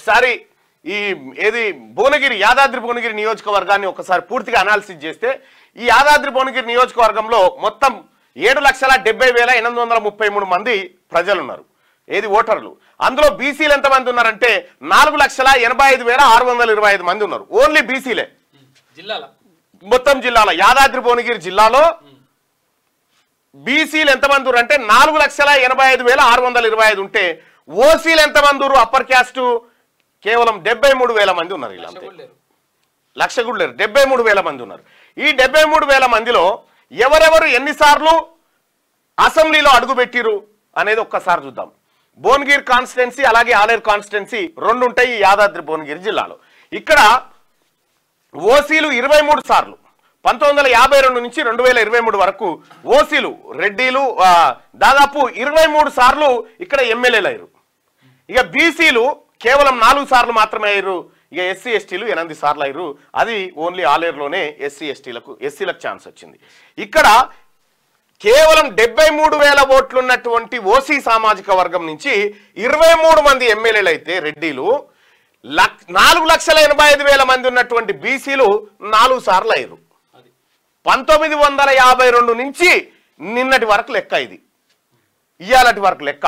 ఒకసారి ఈ ఏది భువనగిరి యాదాద్రి భువనగిరి నియోజకవర్గాన్ని ఒకసారి పూర్తిగా అనాలిసిస్ చేస్తే ఈ యాదాద్రి భువనగిరి నియోజకవర్గంలో మొత్తం ఏడు లక్షల డెబ్బై వేల ఎనిమిది వందల ముప్పై మూడు మంది ప్రజలు ఉన్నారు ఏది ఓటర్లు అందులో బీసీలు ఎంతమంది ఉన్నారంటే నాలుగు లక్షల ఎనభై ఐదు వేల ఆరు వందల ఇరవై ఐదు మంది ఉన్నారు ఓన్లీ బీసీలే జిల్లాల మొత్తం జిల్లాలో యాదాద్రి భువనగిరి జిల్లాలో బీసీలు ఎంతమంది ఉన్నారు అంటే నాలుగు లక్షల ఎనభై ఐదు వేల ఆరు వందల ఇరవై ఐదు ఉంటే ఓసీలు ఎంతమంది ఉన్నారు అప్పర్ క్యాస్ట్ కేవలం డెబ్బై మూడు వేల మంది ఉన్నారు ఇలా అంతే కూడా లేరు లక్ష కూడా లేరు డెబ్బై మూడు వేల మంది ఉన్నారు ఈ డెబ్బై మూడు వేల మందిలో ఎవరెవరు ఎన్నిసార్లు అసెంబ్లీలో అడుగుపెట్టిరు అనేది ఒక్కసారి చూద్దాం భువనగిరి కాన్స్టిట్యున్సీ అలాగే ఆలేరు కాన్స్టిట్యున్సీ రెండు ఉంటాయి ఈ యాదాద్రి భువనగిరి జిల్లాలో ఇక్కడ ఓసీలు ఇరవై మూడు సార్లు పంతొమ్మిది వందల యాభై రెండు నుంచి రెండు వేల ఇరవై మూడు వరకు ఓసీలు రెడ్డిలు ఆ, దాదాపు ఇరవై మూడు సార్లు ఇక్కడ ఎమ్మెల్యేలు అయ్యారు ఇక బీసీలు కేవలం నాలుగు సార్లు మాత్రమే అయ్యారు ఇక ఎస్సీ ఎస్టీలు ఎనిమిది సార్లు అయ్యారు అది ఓన్లీ ఆలేరులోనే ఎస్సీ ఎస్టీలకు ఎస్సీలకు ఛాన్స్ వచ్చింది ఇక్కడ కేవలం డెబ్బై మూడు వేల ఓట్లు ఉన్నటువంటి ఓసీ సామాజిక వర్గం నుంచి ఇరవై మూడు మంది ఎమ్మెల్యేలు అయితే రెడ్డిలు లక్ నాలుగు లక్షల ఎనభై ఐదు వేల మంది ఉన్నటువంటి బీసీలు నాలుగు సార్లు అయ్యారు అది పంతొమ్మిది వందల యాభై రెండు నుంచి నిన్నటి వరకు లెక్క ఇది ఇవాళటి వరకు లెక్క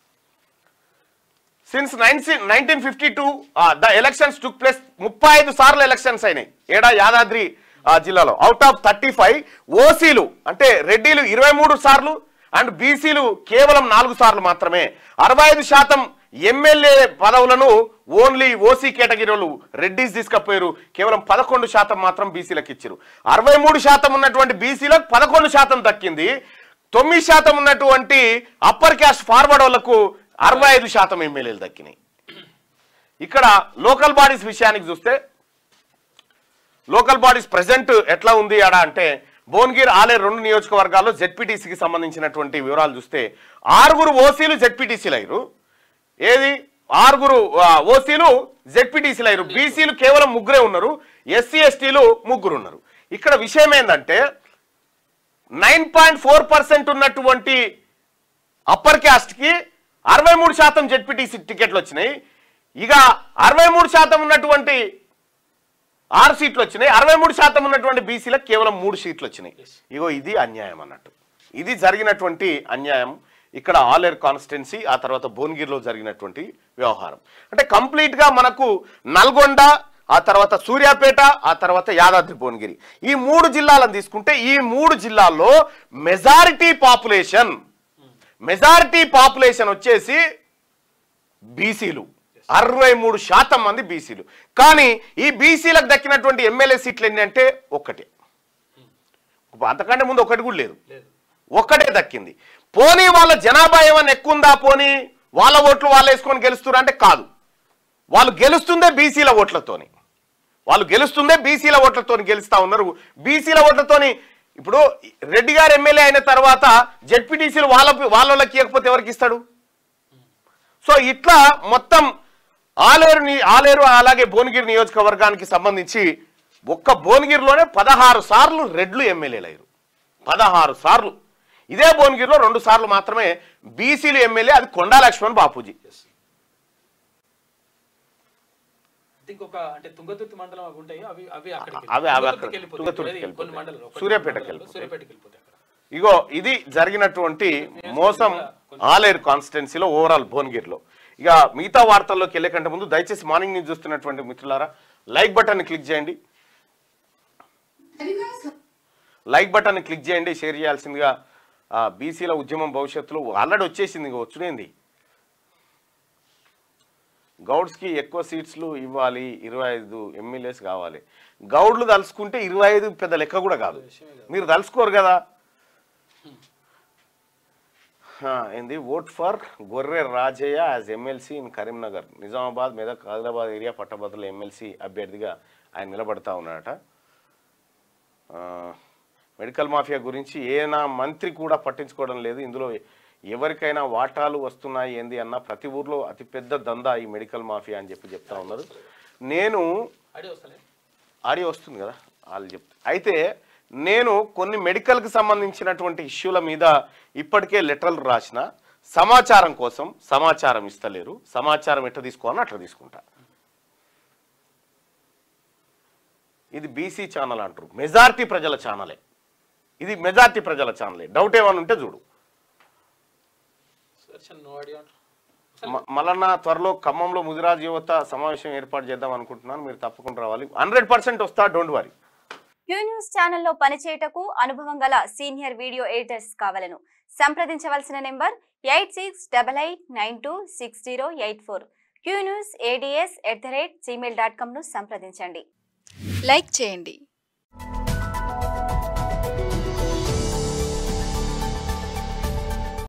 since nineteen nineteen fifty two the elections took place ముప్పై ఐదు సార్లు ఎలక్షన్స్ అయినాయి ఏడా యాదాద్రి ఆ, జిల్లాలో అవుట్ ఆఫ్ థర్టీ ఫైవ్ ఓసీలు అంటే రెడ్డిలు ఇరవై మూడు సార్లు అండ్ బీసీలు కేవలం నాలుగు సార్లు మాత్రమే అరవై ఐదు శాతం ఎమ్మెల్యే పదవులను ఓన్లీ ఓసీ కేటగిరీలు రెడ్డిస్ తీసుకపోయారు కేవలం పదకొండు శాతం మాత్రం బీసీలకు ఇచ్చారు అరవై మూడు శాతం ఉన్నటువంటి బీసీలకు పదకొండు శాతం దక్కింది తొమ్మిది శాతం ఉన్నటువంటి అప్పర్ క్యాస్ట్ ఫార్వర్డ్ వాళ్లకు అరవై ఐదు శాతం ఎమ్మెల్యేలు దక్కినాయి ఇక్కడ లోకల్ బాడీస్ విషయానికి చూస్తే లోకల్ బాడీస్ ప్రెసెంట్ ఎట్లా ఉంది ఆడ అంటే భువనగిరి ఆలే రెండు నియోజకవర్గాల్లో జెడ్పీటీసీకి సంబంధించినటువంటి వివరాలు చూస్తే ఆరుగురు ఓసీలు జెడ్పీటీసీలు అయ్యారు ఏది ఆరుగురు ఆ, ఓసీలు జెడ్పీటీసీలు అయ్యారు బీసీలు కేవలం ముగ్గురే ఉన్నారు ఎస్సీ ఎస్టీలు ముగ్గురు ఉన్నారు ఇక్కడ విషయం ఏంటంటే నైన్ పాయింట్ ఫోర్ పర్సెంట్ ఉన్నటువంటి అప్పర్ క్యాస్ట్ కి అరవై మూడు శాతం జెడ్పీటీసీ టికెట్లు వచ్చినాయి ఇక అరవై మూడు శాతం ఉన్నటువంటి ఆరు సీట్లు వచ్చినాయి అరవై మూడు శాతం ఉన్నటువంటి బీసీలకు కేవలం మూడు సీట్లు వచ్చినాయి ఇగో ఇది అన్యాయం అన్నట్టు ఇది జరిగినటువంటి అన్యాయం ఇక్కడ ఆలేర్ కాన్స్టిట్యున్సీ ఆ తర్వాత భువనగిరిలో జరిగినటువంటి వ్యవహారం అంటే కంప్లీట్ గా మనకు నల్గొండ ఆ తర్వాత సూర్యాపేట ఆ తర్వాత యాదాద్రి భువనగిరి ఈ మూడు జిల్లాలను తీసుకుంటే ఈ మూడు జిల్లాల్లో మెజారిటీ పాపులేషన్ మెజారిటీ పాపులేషన్ వచ్చేసి బీసీలు అరవై మూడు శాతం మంది బీసీలు కానీ ఈ బీసీలకు దక్కినటువంటి ఎమ్మెల్యే సీట్లు ఎన్ని అంటే ఒక్కటే అంతకంటే ముందు ఒకటి కూడా లేదు లేదు ఒక్కటే దక్కింది పోనీ వాళ్ళ జనాభా ఏమన్నా ఎక్కువ ఉందా పోనీ వాళ్ళ ఓట్లు వాళ్ళు వేసుకొని గెలుస్తున్నారు అంటే కాదు వాళ్ళు గెలుస్తుందే బీసీల ఓట్లతోని వాళ్ళు గెలుస్తుందే బీసీల ఓట్లతోని గెలుస్తా ఉన్నారు బీసీల ఓట్లతోని ఇప్పుడు రెడ్డి గారు ఎమ్మెల్యే అయిన తర్వాత జెడ్పీటీసీలు వాళ్ళ వాళ్ళకి ఇవ్వకపోతే ఎవరికి ఇస్తాడు సో ఇట్లా మొత్తం ఆలేరు ని- ఆలేరు అలాగే భువనగిరి నియోజకవర్గానికి సంబంధించి ఒక్క భువనగిరిలోనే పదహారు సార్లు రెడ్లు ఎమ్మెల్యేలు అయ్యారు పదహారు సార్లు ఇదే భువనగిరిలో రెండు సార్లు మాత్రమే బీసీలు ఎమ్మెల్యే అది కొండా లక్ష్మణ్ బాపూజీ ఇంకొక అంటే తుంగతుర్తి మండలం అవి ఉంటాయి అవి అవి అక్కడికి అవి- అవి తుంగతుర్తికి అక్కడ- వెళ్ళిపోతాయి. తుంగతుర్తికి ఏది? కొన్ని వెళ్ళిపోతాయి. మండలాలు ఒకటి సూర్యాపేటకి మండలాలు, వెళ్ళిపోతాయి. సూర్యాపేటకి వెళ్ళిపోతాయి అక్కడ ఇగో ఇది జరిగినటువంటి మోసం ఆలేరు కాన్స్టిట్యున్సీలో ఓవరాల్ భువనగిరిలో ఇక మిగతా వార్తల్లోకి వెళ్ళే కంటే ముందు దయచేసి మార్నింగ్ న్యూస్ చూస్తున్నటువంటి మిత్రులారా లైక్ బటన్ క్లిక్ చేయండి Have you guys like button click చేయండి షేర్ చేయాల్సిందిగా ఆ, బీసీల ఉద్యమం భవిష్యత్తులో ఆల్రెడీ వచ్చేసింది ఇక వచ్చునేంది గౌడ్స్కి ఎక్కువ సీట్స్లు ఇవ్వాలి ఇరవై ఐదు ఎమ్మెల్యేస్ కావాలి గౌడ్లు తలుచుకుంటే ఇరవై ఐదు పెద్ద లెక్క కూడా కాదు మీరు తలుచుకోరు కదా ఆ, ఏంది vote for Gorre Rajaiah as MLC in Karimnagar Nizamabad Medak Adilabad area పట్టభద్రుల ఎమ్మెల్సీ అభ్యర్థిగా ఆయన నిలబడతా ఉన్నాడట ఆ, మెడికల్ మాఫియా గురించి ఏనా మంత్రి కూడా పట్టించుకోవడం లేదు ఇందులో ఎవరికైనా వాటాలు వస్తున్నాయి ఏంది అన్న ప్రతి ఊర్లో అతిపెద్ద దందా ఈ మెడికల్ మాఫియా అని చెప్పి చెప్తా ఉన్నారు నేను ఐడియా వస్తలే ఆడియో వస్తుంది కదా వాళ్ళు చెప్తే అయితే నేను కొన్ని మెడికల్కి సంబంధించినటువంటి ఇష్యూల మీద ఇప్పటికే లెటర్లు రాసిన సమాచారం కోసం సమాచారం ఇస్తలేరు సమాచారం ఎట్లా తీసుకోవాలని అట్లా తీసుకుంటా ఇది బీసీ ఛానల్ అంటారు మెజారిటీ ప్రజల ఛానలే ఇది మెజారిటీ ప్రజల ఛానలే డౌట్ ఏమైనా ఉంటే చూడు సెర్చ్ నో ఐడియా మ- మల్లన్న త్వరలో ఖమ్మంలో ముదిరాజ్ యువత సమావేశం ఏర్పాటు చేద్దాం అనుకుంటున్నాను మీరు తప్పకుండా రావాలి హండ్రెడ్ పర్సెంట్ వస్తా డోంట్ వరీ క్యూ న్యూస్ ఛానల్లో పనిచేయటకు అనుభవం గల సీనియర్ వీడియో ఎడిటర్స్ కావాలను సంప్రదించవలసిన number eight six double eight nine two six zero eight four Q news ads at the rate Gmail dot కామ్ను సంప్రదించండి లైక్ చేయండి